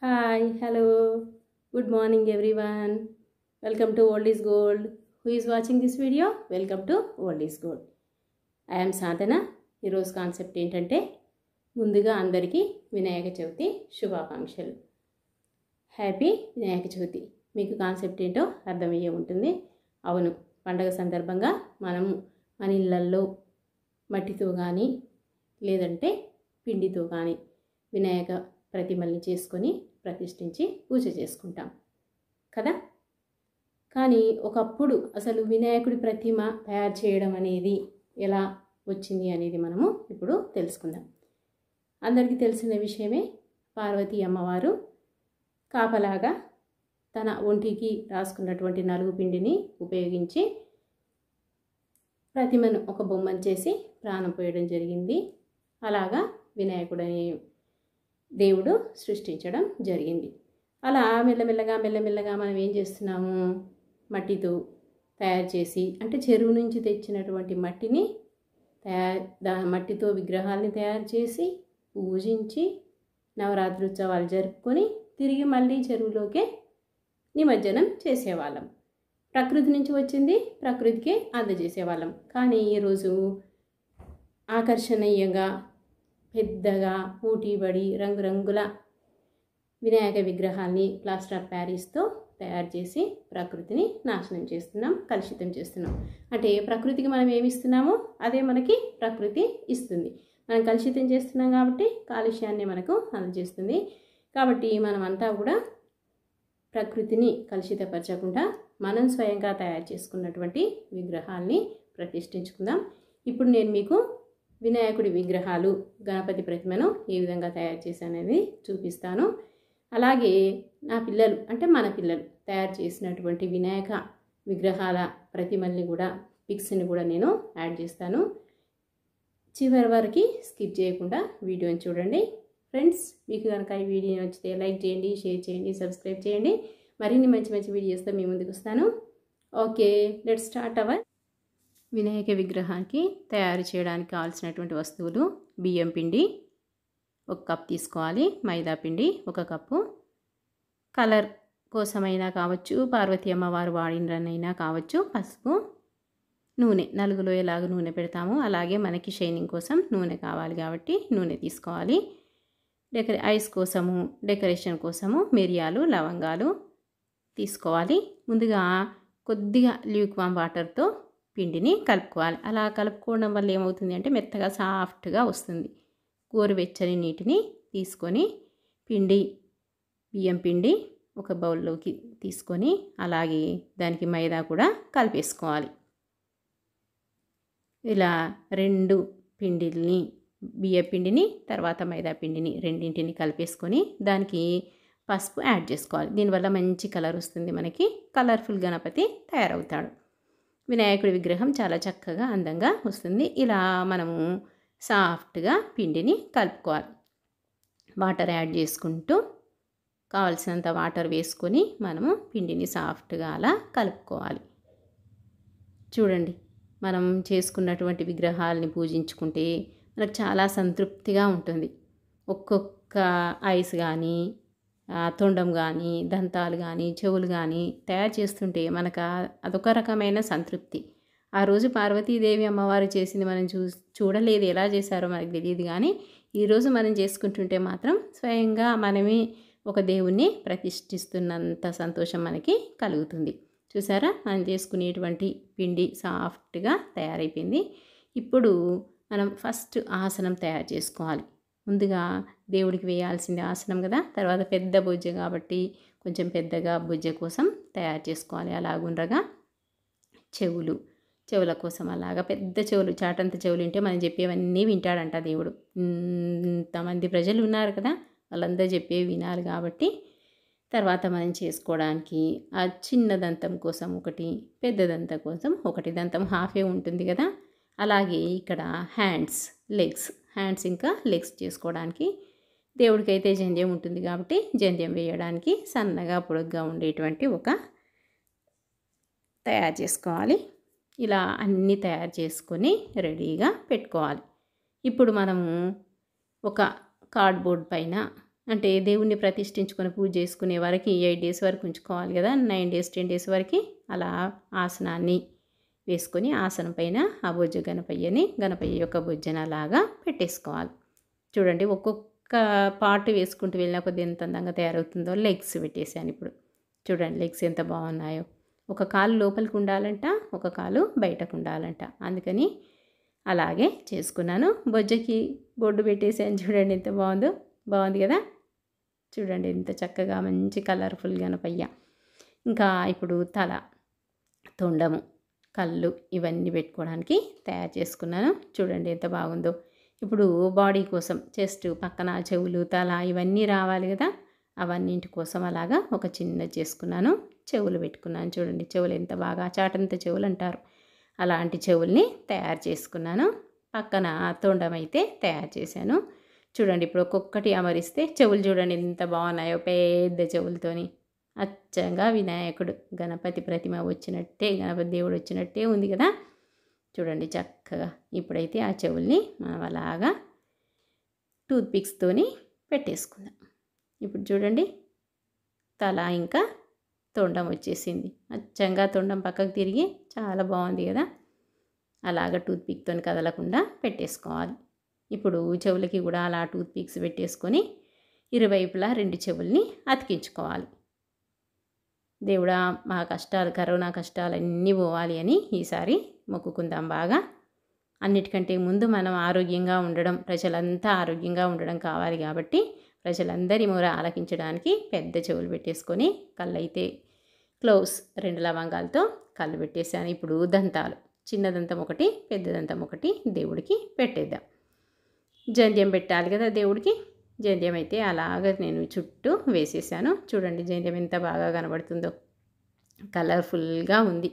hi hello good morning everyone welcome to old is gold who is watching this video welcome to old is gold I'm Sadhana ఈరోజు concept ఏంటంటే ముందుగా అందరికీ వినాయక చవితి శుభాకాంక్షలు happy Vinayaka Chavithi మీకు concept ఏంటో అర్థమయ్యే ఉంటుంది అవును పండగ సందర్భంగా మనము మన ఇళ్ళల్లో మట్టితో కానీ లేదంటే పిండితో కానీ వినాయక ప్రతిమల్ని చేసుకొని ప్రతిష్ఠించి పూజ చేసుకుంటాం కదా కానీ ఒకప్పుడు అసలు వినాయకుడి ప్రతిమ తయారు చేయడం అనేది ఎలా వచ్చింది అనేది మనము ఇప్పుడు తెలుసుకుందాం అందరికీ తెలిసిన విషయమే పార్వతీ అమ్మవారు కాపలాగా తన ఒంటికి రాసుకున్నటువంటి నలుగు పిండిని ఉపయోగించి ప్రతిమను ఒక బొమ్మను చేసి ప్రాణం పోయడం జరిగింది అలాగా వినాయకుడని దేవుడు సృష్టించడం జరిగింది అలా మెల్లమెల్లగా మెల్లమెల్లగా మనం ఏం చేస్తున్నాము మట్టితో తయారు చేసి అంటే చెరువు నుంచి తెచ్చినటువంటి మట్టిని తయారు దా మట్టితో విగ్రహాలని తయారు చేసి పూజించి నవరాత్రి ఉత్సవాలు జరుపుకొని తిరిగి మళ్ళీ చెరువులోకే నిమజ్జనం చేసేవాళ్ళం ప్రకృతి నుంచి వచ్చింది ప్రకృతికే అందజేసేవాళ్ళం కానీ ఈరోజు ఆకర్షణీయంగా పెద్దగా ఊటీబడి రంగురంగుల వినాయక విగ్రహాల్ని ప్లాస్టర్ ఆఫ్ ప్యారిస్తో తయారు చేసి ప్రకృతిని నాశనం చేస్తున్నాం కలుషితం చేస్తున్నాం అంటే ప్రకృతికి మనం ఏమి ఇస్తున్నామో అదే మనకి ప్రకృతి ఇస్తుంది మనం కలుషితం చేస్తున్నాం కాబట్టి కాలుష్యాన్ని మనకు అందజేస్తుంది కాబట్టి మనమంతా కూడా ప్రకృతిని కలుషితపరచకుండా మనం స్వయంగా తయారు చేసుకున్నటువంటి విగ్రహాల్ని ప్రతిష్ఠించుకుందాం ఇప్పుడు నేను మీకు వినాయకుడి విగ్రహాలు గణపతి ప్రతిమను ఏ విధంగా తయారు చేశాననేది చూపిస్తాను అలాగే నా పిల్లలు అంటే మన పిల్లలు తయారు చేసినటువంటి వినాయక విగ్రహాల ప్రతిమల్ని కూడా పిక్స్ని కూడా నేను యాడ్ చేస్తాను చివరి వరకు స్కిప్ చేయకుండా వీడియోని చూడండి ఫ్రెండ్స్ మీకు కనుక ఈ వీడియో నచ్చితే లైక్ చేయండి షేర్ చేయండి సబ్స్క్రైబ్ చేయండి మరిన్ని మంచి మంచి వీడియోస్తో మీ ముందుకు వస్తాను okay let start our Vinayaka విగ్రహానికి తయారు చేయడానికి కావాల్సినటువంటి వస్తువులు బియ్యం పిండి ఒక కప్ తీసుకోవాలి మైదా పిండి ఒక కప్పు కలర్ కోసమైనా కావచ్చు పార్వతీ అమ్మవారు వాడినైనా కావచ్చు పసుపు నూనె నలుగులో ఎలాగ నూనె పెడతాము అలాగే మనకి షైనింగ్ కోసం నూనె కావాలి కాబట్టి నూనె తీసుకోవాలి డెకరే ఐస్ కోసము డెకరేషన్ కోసము మిరియాలు లవంగాలు తీసుకోవాలి ముందుగా కొద్దిగా ల్యూక్వామ్ వాటర్తో పిండిని కలుపుకోవాలి అలా కలుపుకోవడం వల్ల ఏమవుతుంది అంటే మెత్తగా సాఫ్ట్గా వస్తుంది గోరువెచ్చని నీటిని తీసుకొని పిండి బియ్యం పిండి ఒక బౌల్లోకి తీసుకొని అలాగే దానికి మైదా కూడా కలిపేసుకోవాలి ఇలా రెండు పిండిల్ని బియ్య పిండిని తర్వాత మైదా పిండిని రెండింటిని కలిపేసుకొని దానికి పసుపు యాడ్ చేసుకోవాలి దీనివల్ల మంచి కలర్ వస్తుంది మనకి కలర్ఫుల్ గణపతి తయారవుతాడు వినాయకుడి విగ్రహం చాలా చక్కగా అందంగా వస్తుంది ఇలా మనము సాఫ్ట్గా పిండిని కలుపుకోవాలి వాటర్ యాడ్ చేసుకుంటూ కావలసినంత వాటర్ వేసుకొని మనము పిండిని సాఫ్ట్గా అలా కలుపుకోవాలి చూడండి మనం చేసుకున్నటువంటి విగ్రహాలని పూజించుకుంటే మనకు చాలా సంతృప్తిగా ఉంటుంది ఒక్కొక్క ఐస్ కానీ తొండం కానీ దంతాలు కానీ చెవులు కానీ తయారు చేస్తుంటే మనకు అదొక రకమైన సంతృప్తి ఆ రోజు పార్వతీదేవి అమ్మవారు చేసింది మనం చూ చూడలేదు ఎలా చేశారో మనకు తెలియదు కానీ ఈరోజు మనం చేసుకుంటుంటే మాత్రం స్వయంగా మనమే ఒక దేవుణ్ణి ప్రతిష్ఠిస్తున్నంత సంతోషం మనకి కలుగుతుంది చూసారా మనం చేసుకునేటువంటి పిండి సాఫ్ట్గా తయారైపోయింది ఇప్పుడు మనం ఫస్ట్ ఆసనం తయారు చేసుకోవాలి ముందుగా దేవుడికి వేయాల్సింది ఆసనం కదా తర్వాత పెద్ద బుజ్జ కాబట్టి కొంచెం పెద్దగా బుజ్జ కోసం తయారు చేసుకోవాలి అలాగుండగా చెవులు చెవుల కోసం అలాగా పెద్ద చెవులు చాటంత చెవులు ఉంటే మనం చెప్పేవన్నీ వింటాడంట దేవుడు ఇంతమంది ప్రజలు ఉన్నారు కదా వాళ్ళందరూ చెప్పేవి వినాలి కాబట్టి తర్వాత మనం చేసుకోవడానికి ఆ చిన్న దంతం కోసం ఒకటి పెద్ద దంతం కోసం ఒకటి దంతం హాఫే ఉంటుంది కదా అలాగే ఇక్కడ హ్యాండ్స్ లెగ్స్ హ్యాండ్స్ ఇంకా లెగ్స్ చేసుకోవడానికి దేవుడికి అయితే జంధ్యం ఉంటుంది కాబట్టి జంధ్యం వేయడానికి సన్నగా పొడుగ్గా ఉండేటువంటి ఒక తయారు చేసుకోవాలి ఇలా అన్నీ తయారు చేసుకొని రెడీగా పెట్టుకోవాలి ఇప్పుడు మనము ఒక కార్డ్బోర్డ్ పైన అంటే దేవుణ్ణి ప్రతిష్ఠించుకొని పూజ చేసుకునే వరకు ఎయిట్ డేస్ వరకు ఉంచుకోవాలి కదా నైన్ డేస్ టెన్ డేస్ వరకు అలా ఆసనాన్ని వేసుకొని ఆసనం పైన ఆ బొజ్జ గణపయ్యని గణపయ్య యొక్క బొజ్జన లాగా పెట్టేసుకోవాలి చూడండి ఒక్కొక్క పార్ట్ వేసుకుంటూ వెళ్ళిన కొద్ది ఎంత అందంగా తయారవుతుందో లెగ్స్ పెట్టేసాను ఇప్పుడు చూడండి లెగ్స్ ఎంత బాగున్నాయో ఒక కాలు లోపలికి ఉండాలంట ఒక కాలు బయటకు ఉండాలంట అందుకని అలాగే చేసుకున్నాను బొజ్జకి బొడ్డు పెట్టేసాను చూడండి ఎంత బాగుందో బాగుంది కదా చూడండి ఎంత చక్కగా మంచి కలర్ఫుల్ గణపయ్య ఇంకా ఇప్పుడు తల తొండము కళ్ళు ఇవన్నీ పెట్టుకోవడానికి తయారు చేసుకున్నాను చూడండి ఎంత బాగుందో ఇప్పుడు బాడీ కోసం చెస్ట్ పక్కన చెవులు తల ఇవన్నీ రావాలి కదా అవన్నింటి కోసం అలాగా ఒక చిన్న చేసుకున్నాను చెవులు పెట్టుకున్నాను చూడండి చెవులు ఎంత బాగా చాటంత చెవులు అంటారు అలాంటి చెవుల్ని తయారు చేసుకున్నాను పక్కన తొండం అయితే తయారు చేశాను చూడండి ఇప్పుడు ఒక్కొక్కటి అమరిస్తే చెవులు చూడండి ఎంత బాగున్నాయో పెద్ద చెవులతోని అచ్చంగా వినాయకుడు గణపతి ప్రతిమ వచ్చినట్టే గణపతి దేవుడు వచ్చినట్టే ఉంది కదా చూడండి చక్కగా ఇప్పుడైతే ఆ చెవుల్ని మనం అలాగా టూత్ పిక్స్తోని పెట్టేసుకుందాం ఇప్పుడు చూడండి తల ఇంకా తొండం వచ్చేసింది అచ్చంగా తొండం పక్కకు తిరిగి చాలా బాగుంది కదా అలాగ టూత్ పిక్తో కదలకుండా పెట్టేసుకోవాలి ఇప్పుడు చెవులకి కూడా అలా టూత్ పిక్స్ పెట్టేసుకొని ఇరువైపులా రెండు చెవుల్ని అతికించుకోవాలి దేవుడా మా కష్టాలు కరోనా కష్టాలు అన్నీ పోవాలి అని ఈసారి మొక్కుకుందాం బాగా అన్నిటికంటే ముందు మనం ఆరోగ్యంగా ఉండడం ప్రజలంతా ఆరోగ్యంగా ఉండడం కావాలి కాబట్టి ప్రజలందరి మొర ఆలకించడానికి పెద్ద చెవులు పెట్టేసుకొని కళ్ళైతే క్లోవ్స్ రెండు లవంగాలతో కళ్ళు పెట్టేశాను ఇప్పుడు దంతాలు చిన్న దంతం ఒకటి పెద్ద దంతం ఒకటి దేవుడికి పెట్టేద్దాం జంధ్యం పెట్టాలి కదా దేవుడికి జంధ్యం అయితే అలాగ నేను చుట్టూ వేసేసాను చూడండి జంధ్యం ఎంత బాగా కనబడుతుందో కలర్ఫుల్గా ఉంది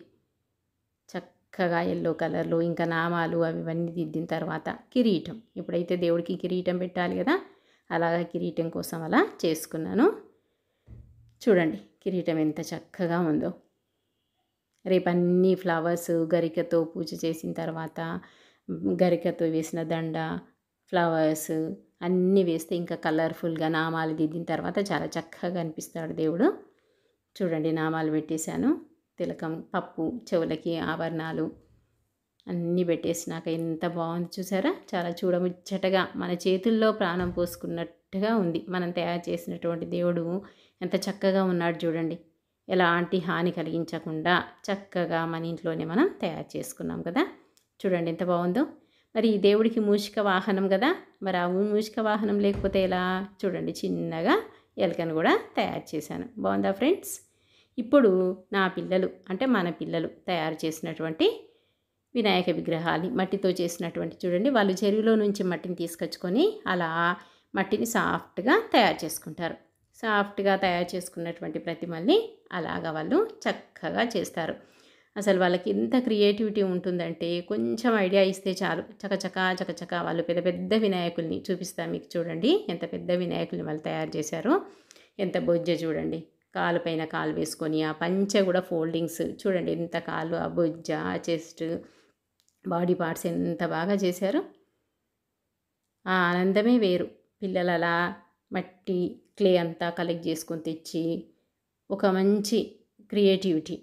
చక్కగా ఎల్లో కలర్లో ఇంకా నామాలు అవి ఇవన్నీ దిద్దిన తర్వాత కిరీటం ఇప్పుడైతే దేవుడికి కిరీటం పెట్టాలి కదా అలాగా కిరీటం కోసం అలా చేసుకున్నాను చూడండి కిరీటం ఎంత చక్కగా ఉందో రేపు అన్ని ఫ్లవర్స్ గరికతో పూజ చేసిన తర్వాత గరికతో వేసిన దండ ఫ్లవర్స్ అన్నీ వేస్తే ఇంకా కలర్ఫుల్గా నామాలు దిద్దిన తర్వాత చాలా చక్కగా అనిపిస్తాడు దేవుడు చూడండి నామాలు పెట్టేశాను తిలకం పప్పు చెవులకి ఆభరణాలు అన్నీ పెట్టేసినాక ఎంత బాగుంది చూసారా చాలా చూడముచ్చటగా మన చేతుల్లో ప్రాణం పోసుకున్నట్టుగా ఉంది మనం తయారు చేసినటువంటి దేవుడు ఎంత చక్కగా ఉన్నాడు చూడండి ఎలాంటి హాని కలిగించకుండా చక్కగా మన ఇంట్లోనే మనం తయారు చేసుకున్నాం కదా చూడండి ఎంత బాగుందో మరి ఈ దేవుడికి మూషిక వాహనం కదా మరి ఆ మూషిక వాహనం లేకపోతే ఎలా చూడండి చిన్నగా ఎలకను కూడా తయారు చేశాను బాగుందా ఫ్రెండ్స్ ఇప్పుడు నా పిల్లలు అంటే మన పిల్లలు తయారు చేసినటువంటి వినాయక విగ్రహాలు మట్టితో చేసినటువంటి చూడండి వాళ్ళు చెరువులో నుంచి మట్టిని తీసుకొచ్చుకొని అలా మట్టిని సాఫ్ట్గా తయారు చేసుకుంటారు సాఫ్ట్గా తయారు చేసుకున్నటువంటి ప్రతిమల్ని అలాగా వాళ్ళు చక్కగా చేస్తారు అసలు వాళ్ళకి ఎంత క్రియేటివిటీ ఉంటుందంటే కొంచెం ఐడియా ఇస్తే చాలు చకచక చకచక వాళ్ళు పెద్ద పెద్ద వినాయకుల్ని చూపిస్తాను మీకు చూడండి ఎంత పెద్ద వినాయకుల్ని వాళ్ళు తయారు చేశారో ఎంత బొజ్జ చూడండి కాలు పైన కాలు వేసుకొని ఆ పంచె కూడా ఫోల్డింగ్స్ చూడండి ఎంత కాలు ఆ బొజ్జ ఆ చెస్ట్ బాడీ పార్ట్స్ ఎంత బాగా చేశారు ఆ ఆనందమే వేరు పిల్లలు అలా మట్టి క్లే అంతా కలెక్ట్ చేసుకొని తెచ్చి ఒక మంచి క్రియేటివిటీ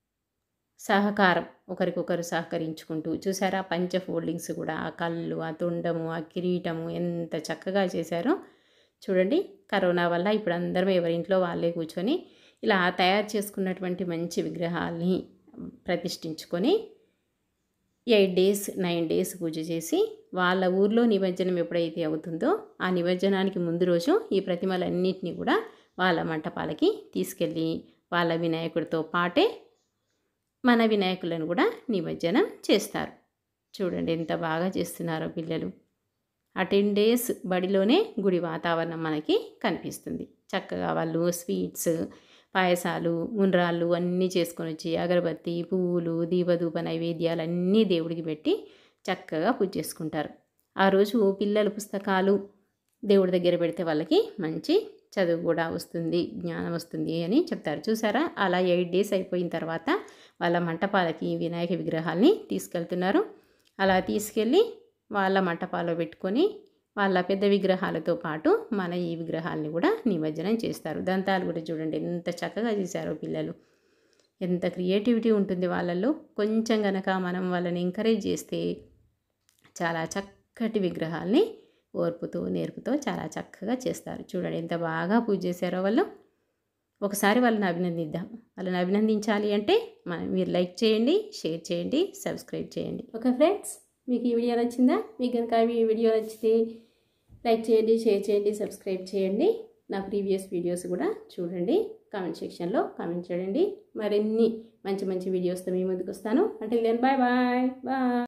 సహకారం ఒకరికొకరు సహకరించుకుంటూ చూసారా పంచ ఫోల్డింగ్స్ కూడా ఆ కళ్ళు ఆ తొండము ఆ కిరీటము ఎంత చక్కగా చేశారో చూడండి కరోనా వల్ల ఇప్పుడు అందరం ఎవరింట్లో వాళ్ళే కూర్చొని ఇలా తయారు చేసుకున్నటువంటి మంచి విగ్రహాల్ని ప్రతిష్ఠించుకొని ఎయిట్ డేస్ నైన్ డేస్ పూజ చేసి వాళ్ళ ఊర్లో నిమజ్జనం ఎప్పుడైతే అవుతుందో ఆ నిమజ్జనానికి ముందు రోజు ఈ ప్రతిమలన్నింటినీ కూడా వాళ్ళ మంటపాలకి తీసుకెళ్ళి వాళ్ళ వినాయకుడితో పాటే మన వినాయకులను కూడా నిమజ్జనం చేస్తారు చూడండి ఎంత బాగా చేస్తున్నారో పిల్లలు ఆ టెన్ డేస్ బడిలోనే గుడి వాతావరణం మనకి కనిపిస్తుంది చక్కగా వాళ్ళు స్వీట్స్ పాయసాలు ఉండ్రాళ్ళు అన్నీ చేసుకొని వచ్చి అగరబత్తి పువ్వులు దీపధూప నైవేద్యాలు అన్నీ దేవుడికి పెట్టి చక్కగా పూజ చేసుకుంటారు ఆ రోజు పిల్లల పుస్తకాలు దేవుడి దగ్గర పెడితే వాళ్ళకి మంచి చదువు కూడా వస్తుంది జ్ఞానం వస్తుంది అని చెప్తారు చూసారా అలా ఎయిట్ డేస్ అయిపోయిన తర్వాత వాళ్ళ మంటపాలకి వినాయక విగ్రహాల్ని తీసుకెళ్తున్నారు అలా తీసుకెళ్ళి వాళ్ళ మంటపాలో పెట్టుకొని వాళ్ళ పెద్ద విగ్రహాలతో పాటు మన ఈ విగ్రహాలని కూడా నిమజ్జనం చేస్తారు దంతాలు కూడా చూడండి ఎంత చక్కగా చేశారో పిల్లలు ఎంత క్రియేటివిటీ ఉంటుంది వాళ్ళల్లో కొంచెం గనక మనం వాళ్ళని ఎంకరేజ్ చేస్తే చాలా చక్కటి విగ్రహాల్ని ఓర్పుతో నేర్పుతో చాలా చక్కగా చేస్తారు చూడండి ఎంత బాగా పూజ చేశారో వాళ్ళు ఒకసారి వాళ్ళని అభినందిద్దాం వాళ్ళని అభినందించాలి అంటే మనం మీరు లైక్ చేయండి షేర్ చేయండి సబ్స్క్రైబ్ చేయండి ఓకే ఫ్రెండ్స్ మీకు ఈ వీడియో నచ్చిందా మీకు కనుక ఈ వీడియో నచ్చితే లైక్ చేయండి షేర్ చేయండి సబ్స్క్రైబ్ చేయండి నా ప్రీవియస్ వీడియోస్ కూడా చూడండి కామెంట్ సెక్షన్లో కామెంట్ చేయండి మరిన్ని మంచి మంచి వీడియోస్తో మీ ముందుకు వస్తాను అంటే దెన్ బాయ్ బాయ్ బాయ్